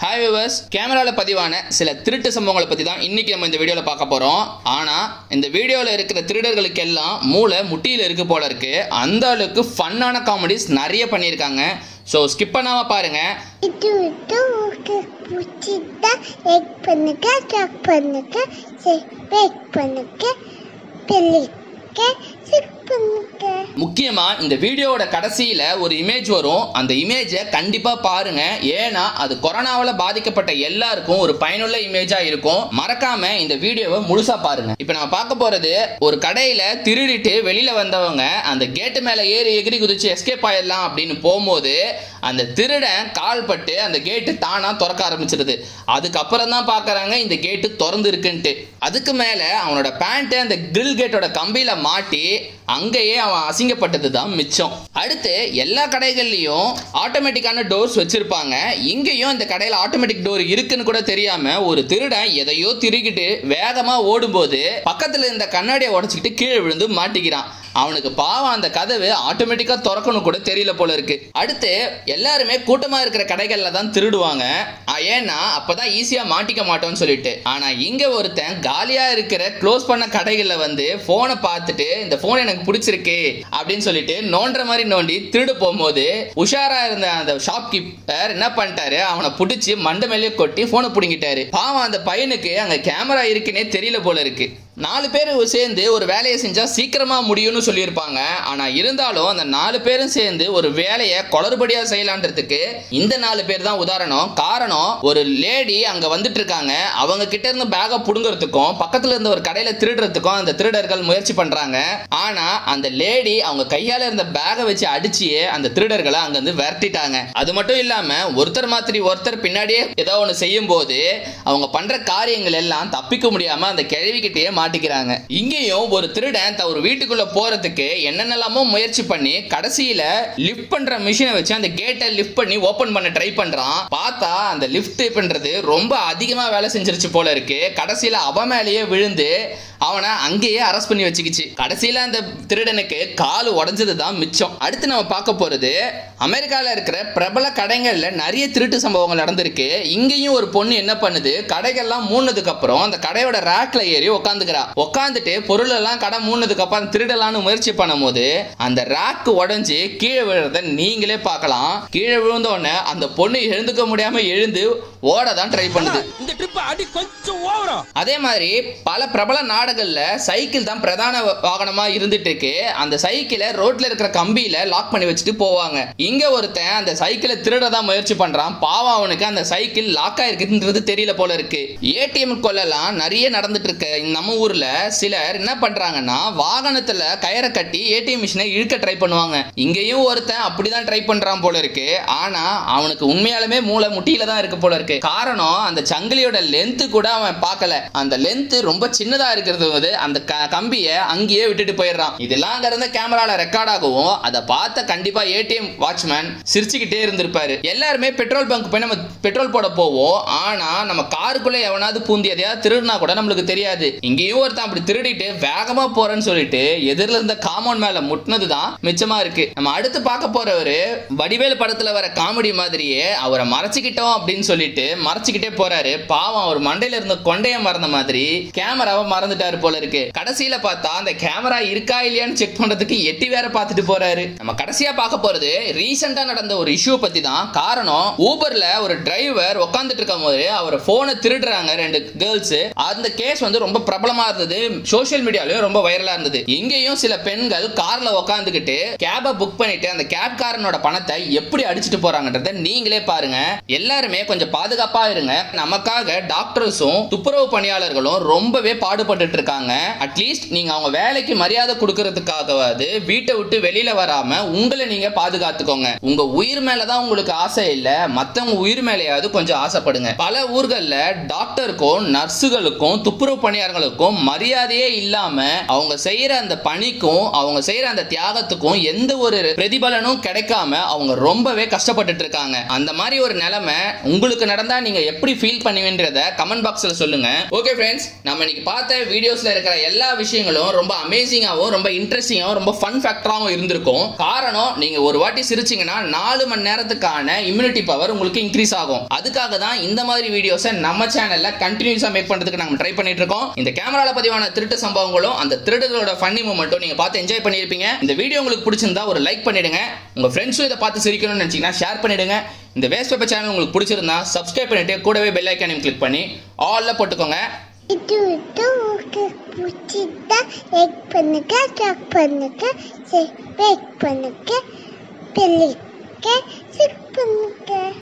hi viewers கேமராவில் பதிவான சில திருட்டு சம்பவங்களை பற்றி தான் இன்னைக்கு நம்ம இந்த வீடியோவில் பார்க்க போகிறோம் ஆனால் இந்த வீடியோவில் இருக்கிற திருடர்களுக்கெல்லாம் மூளை முட்டியில் இருக்கு போல இருக்கு அந்த அளவுக்கு ஃபன்னான காமெடிஸ் நிறைய பண்ணியிருக்காங்க ஸோ ஸ்கிப் பண்ணாமல் பாருங்கள் இது இது உங்களுக்கு பிடிச்சிருந்தா லைக் பண்ணுங்க ஷேர் பண்ணுங்க சப்ஸ்கிரைப் பண்ணுங்க பெல்லிக்க செக் பண்ணுங்க முக்கியமாக இந்த வீடியோவோட கடைசியில் ஒரு இமேஜ் வரும் அந்த இமேஜை கண்டிப்பாக பாருங்க ஏன்னா அது கொரோனாவில் பாதிக்கப்பட்ட எல்லாருக்கும் ஒரு பயனுள்ள இமேஜாக இருக்கும் மறக்காம இந்த வீடியோவை முழுசா பாருங்க இப்போ நம்ம பார்க்க போறது ஒரு கடையில் திருடிட்டு வெளியில வந்தவங்க அந்த கேட்டு மேலே ஏறி எகிரி குதிச்சு எஸ்கேப் ஆயிடலாம் அப்படின்னு போகும்போது அந்த திருடன் கால் பட்டு அந்த கேட்டு தானா திறக்க ஆரம்பிச்சிருது அதுக்கப்புறம் தான் பார்க்கறாங்க இந்த கேட்டு திறந்து இருக்குன்ட்டு அதுக்கு மேலே அவனோட பேண்ட்டு அந்த கிரில் கேட்டோட கம்பியில மாட்டி அங்கேயே அவன் அசிங்கப்பட்டது தான் மிச்சம் அடுத்து எல்லா கடைகள்லையும் ஆட்டோமேட்டிக்கான டோர்ஸ் வச்சிருப்பாங்க இங்கேயும் இந்த கடையில் ஆட்டோமேட்டிக் டோர் இருக்குன்னு கூட தெரியாம ஒரு திருடன் எதையோ திருகிட்டு வேகமா ஓடும்போது பக்கத்துல இருந்த கண்ணாடியை உடச்சிக்கிட்டு கீழே விழுந்து மாட்டிக்கிறான் அவனுக்கு பாவம் அந்த கதவு ஆட்டோமேட்டிக்கா திறக்கணும் கூட தெரியல போல இருக்கு அடுத்து எல்லாருமே கூட்டமா இருக்கிற கடைகள்ல தான் திருடுவாங்க ஆ, ஏன்னா அப்பதான் ஈஸியா மாட்டிக்க மாட்டோம்னு சொல்லிட்டு ஆனா இங்க ஒருத்தன் காலியா இருக்கிற க்ளோஸ் பண்ண கடைகள்ல வந்து போனை பார்த்துட்டு இந்த போன் எனக்கு பிடிச்சிருக்கு அப்படின்னு சொல்லிட்டு நோண்டுற மாதிரி நோண்டி திருடு போகும்போது உஷாரா இருந்த அந்த ஷாப்கீப்பர் என்ன பண்ணிட்டாரு அவனை பிடிச்சி மண்டை மேலேயே கொட்டி போனை பிடுங்கிட்டாரு பாவம் அந்த பையனுக்கு அங்க கேமரா இருக்குன்னே தெரியல போல இருக்கு நாலு பேர் சேர்ந்து ஒரு வேலையை செஞ்சா சீக்கிரமா முடியும்னு சொல்லியிருப்பாங்க ஆனா இருந்தாலும் அந்த நாலு பேரும் சேர்ந்து ஒரு வேலையை குளறுபடியா செய்யலான்றதுக்கு இந்த நாலு பேர் தான் உதாரணம் காரணம் ஒரு லேடி அங்க வந்துட்டு இருக்காங்க அவங்க கிட்ட இருந்து பேகை புடுங்கிறதுக்கும் பக்கத்துல இருந்த ஒரு கடையில திருடுறதுக்கும் அந்த திருடர்கள் முயற்சி பண்றாங்க ஆனா அந்த லேடி அவங்க கையால இருந்த பேகை வச்சு அடிச்சு அந்த திருடர்களை அங்க இருந்து விரட்டிட்டாங்க அது மட்டும் இல்லாம ஒருத்தர் மாத்திரி ஒருத்தர் பின்னாடியே ஏதோ ஒன்று செய்யும் போது அவங்க பண்ற காரியங்கள் எல்லாம் தப்பிக்க முடியாம அந்த கிழவிக்கிட்டே மாட்டிக்கிறாங்க இங்கேயும் ஒரு திருடன் த- ஒரு வீட்டுக்குள்ள போறதுக்கு என்னென்னலாமோ முயற்சி பண்ணி கடைசியில லிஃப்ட் பண்ற மிஷினை வச்சு அந்த கேட்டை லிஃப்ட் பண்ணி ஓபன் பண்ண ட்ரை பண்றான் பார்த்தா அந்த லிஃப்ட் பண்றது ரொம்ப அதிகமா வேலை செஞ்சிருச்சு போல இருக்கு கடைசியில அவன் மேலேயே விழுந்து அவனை அங்கேயே அரெஸ்ட் பண்ணி வச்சுக்கிச்சு கடைசியில அந்த திருடனுக்கு கால் உடைஞ்சது தான் மிச்சம் அடுத்து நம்ம பார்க்க போறது அமெரிக்கால இருக்கிற பிரபல கடைகள்ல நிறைய திருட்டு சம்பவங்கள் நடந்திருக்கு இங்கேயும் ஒரு பொண்ணு என்ன பண்ணுது கடைகள்லாம் மூணதுக்கு அப்புறம் அந்த கடையோட ரேக்ல ஏறி உட்காந்துக்கிறா உட்காந்துட்டு பொருள் எல்லாம் கடை மூணதுக்கு அப்புறம் திருடலாம்னு முயற்சி பண்ணும்போது அந்த ரேக் உடைஞ்சு கீழே விழுறத நீங்களே பார்க்கலாம் கீழே விழுந்த உடனே அந்த பொண்ணு எழுந்துக்க முடியாம எழுந்து ஓட தான் ட்ரை பண்ணுது இந்த ட்ரிப் அடி கொஞ்சம் ஓவரா அதே மாதிரி பல பிரபல நாடுகள்ல சைக்கிள் தான் பிரதான வ- வாகனமா இருந்துட்டு இருக்கு அந்த சைக்கிளை ரோட்ல இருக்கிற கம்பியில லாக் பண்ணி வச்சுட்டு போவாங்க இங்க ஒருத்தன் அந்த சைக்கிளை திருடதான் முயற்சி பண்றான் பாவம் அவனுக்கு அந்த சைக்கிள் லாக் ஆயிருக்குன்றது தெரியல போல இருக்கு ஏடிஎம் கொள்ளலாம் நிறைய நடந்துட்டு இருக்கு நம்ம ஊர்ல சிலர் என்ன பண்றாங்கன்னா வாகனத்துல கயிறை கட்டி ஏடிஎம் மிஷினை இழுக்க ட்ரை பண்ணுவாங்க இங்கேயும் ஒருத்தன் அப்படிதான் ட்ரை பண்றான் போல இருக்கு ஆனா அவனுக்கு உண்மையாலுமே மூளை முட்டியில தான் இருக்கு போல இருக்கு காரணம் அந்த சங்கிலியோட லென்த் கூட அவன் பார்க்கல அந்த லென்த் ரொம்ப சின்னதா இருக்கிறது வந்து அந்த க- கம்பியை அங்கேயே விட்டுட்டு போயிடுறான் இதெல்லாம் அங்க இருந்த கேமரால ரெக்கார்ட் ஆகவும் அதை பார்த்த கண்டிப்பா ஏடிஎம் வாட்ச்மேன் சிரிச்சுக்கிட்டே இருந்திருப்பாரு எல்லாருமே பெட்ரோல் பங்க் போய் நம்ம பெட்ரோல் போட போவோம் ஆனா நம்ம காருக்குள்ள எவனாவது பூந்தி எதையாவது திருடினா கூட நம்மளுக்கு தெரியாது இங்கேயும் ஒருத்தன் அப்படி திருடிட்டு வேகமா போறேன்னு சொல்லிட்டு எதிரில் இருந்த காம்பவுண்ட் மேல முட்டினது தான் மிச்சமா இருக்கு நம்ம அடுத்து பார்க்க போறவரு வடிவேல் படத்துல வர காமெடி மாதிரியே அவரை மறைச்சிக்கிட்டோம் அப்படின்னு சொல்லிட்டு மறைச்சிக்கிட்டே போறாரு பாவம் அவர் மண்டையில இருந்த கொண்டைய மறந்த மாதிரி கேமராவை மறந்துட்டாரு போல இருக்கு கடைசியில பார்த்தா அந்த கேமரா இருக்கா இல்லையான்னு செக் பண்றதுக்கு எட்டி வேற பார்த்துட்டு போறாரு நம்ம கடைசியா பார்க்க போறது ரீசெண்டா நடந்த ஒரு இஷ்யூ பத்தி தான் காரணம் ஊபர்ல ஒரு டிரைவர் உட்காந்துட்டு இருக்கும் போது அவர் போனை திருடுறாங்க ரெண்டு கேர்ள்ஸ் அந்த கேஸ் வந்து ரொம்ப பிரபலமா இருந்தது சோஷியல் மீடியாலயும் ரொம்ப வைரலா இருந்தது இங்கேயும் சில பெண்கள் கார்ல உட்காந்துக்கிட்டு கேபை புக் பண்ணிட்டு அந்த கேப்காரனோட பணத்தை எப்படி அடிச்சிட்டு போறாங்கன்றத நீங்களே பாருங்க எல்லாருமே கொஞ்சம் பாதுகாப்பா இருங்க நமக்காக டாக்டர்ஸும் துப்புரவு பணியாளர்களும் ரொம்பவே பாடுபட்டுட்டு இருக்காங்க அட்லீஸ்ட் நீங்க அவங்க வேலைக்கு மரியாதை கொடுக்கறதுக்காகவாது வீட்டை விட்டு வெளியில வராம உங்களை நீங்க பாதுகாத்துக்கோங்க உங்க உயிர் மேலதான் உங்களுக்கு ஆசை இல்ல மத்தவங்க உயிர் மேலேயாவது கொஞ்சம் ஆசைப்படுங்க பல ஊர்கள்ல டாக்டருக்கும் நர்ஸுகளுக்கும் துப்புரவு பணியாளர்களுக்கும் மரியாதையே இல்லாம அவங்க செய்யற அந்த பணிக்கும் அவங்க செய்யற அந்த தியாகத்துக்கும் எந்த ஒரு பிரதிபலனும் கிடைக்காம அவங்க ரொம்பவே கஷ்டப்பட்டுட்டு இருக்காங்க அந்த மாதிரி ஒரு நிலைமை உங்களுக்கு நடந்தா நீங்க எப்படி ஃபீல் பண்ணுவீன்றத கமெண்ட் பாக்ஸ்ல சொல்லுங்க ஓகே ஃப்ரெண்ட்ஸ் நம்ம இன்னைக்கு பார்த்த வீடியோ வீடியோஸ்ல இருக்கிற எல்லா விஷயங்களும் ரொம்ப அமேசிங்காகவும் ரொம்ப இன்ட்ரெஸ்டிங்காகவும் ரொம்ப ஃபன் ஃபேக்டராகவும் இருந்திருக்கும் காரணம் நீங்க ஒரு வாட்டி சிரிச்சீங்கன்னா நாலு மணி நேரத்துக்கான இம்யூனிட்டி பவர் உங்களுக்கு இன்க்ரீஸ் ஆகும் அதுக்காக தான் இந்த மாதிரி வீடியோஸை நம்ம சேனல்ல கண்டினியூஸா மேக் பண்றதுக்கு நாங்க ட்ரை பண்ணிட்டு இருக்கோம் இந்த கேமரால பதிவான திருட்டு சம்பவங்களும் அந்த திருடுகளோட ஃபன்னி மூமெண்ட்டும் நீங்க பார்த்து என்ஜாய் பண்ணியிருப்பீங்க இந்த வீடியோ உங்களுக்கு பிடிச்சிருந்தா ஒரு லைக் பண்ணிடுங்க உங்க ஃப்ரெண்ட்ஸும் இதை பார்த்து சிரிக்கணும்னு நினைச்சீங்கன்னா ஷேர் பண்ணிடுங்க இந்த வேஸ்ட் பேப்பர் சேனல் உங்களுக்கு பிடிச்சிருந்தா சப்ஸ்கிரைப் பண்ணிட்டு கூடவே பெல் ஐக்கானையும் கிளிக் பண்ணி ஆல்ல போட்டுக்கோங்க இது இது உங்களுக்கு பிடிச்சிருந்தா லைக் பண்ணுங்க ஷேர் பண்ணுங்க சப்ஸ்கிரைப் பண்ணுங்க பெல்லிக்க செக் பண்ணுங்க